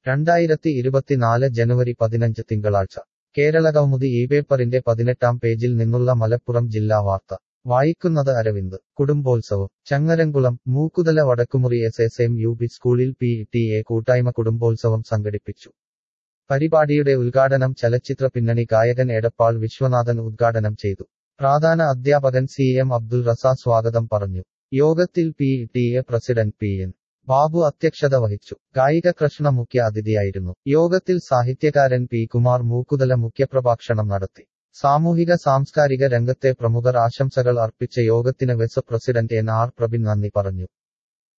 രണ്ടായിരത്തി ഇരുപത്തിനാല് ജനുവരി പതിനഞ്ച് തിങ്കളാഴ്ച കേരളകൗമുദി ഈ പേപ്പറിന്റെ പതിനെട്ടാം പേജിൽ നിന്നുള്ള മലപ്പുറം ജില്ലാ വാർത്ത വായിക്കുന്നത് അരവിന്ദ് കുടുംബോത്സവം Changaramkulam Mookkuthala Vadakkumuri S S M U P സ്കൂളിൽ പി ടി എ കൂട്ടായ്മ കുടുംബോത്സവം സംഘടിപ്പിച്ചു പരിപാടിയുടെ ഉദ്ഘാടനം ചലച്ചിത്ര പിന്നണി ഗായകൻ എടപ്പാൾ വിശ്വനാഥൻ ഉദ്ഘാടനം ചെയ്തു പ്രധാന അധ്യാപകൻ സി എം അബ്ദുൾ റസ സ്വാഗതം പറഞ്ഞു യോഗത്തിൽ P T A president P N Babu അധ്യക്ഷത വഹിച്ചു ഗായിക കൃഷ്ണ മുഖ്യ അതിഥിയായിരുന്നു യോഗത്തിൽ സാഹിത്യകാരൻ പി കുമാർ മൂക്കുതല മുഖ്യപ്രഭാഷണം നടത്തി സാമൂഹിക സാംസ്കാരിക രംഗത്തെ പ്രമുഖർ ആശംസകൾ അർപ്പിച്ച യോഗത്തിന് vice president N R Prabin നന്ദി പറഞ്ഞു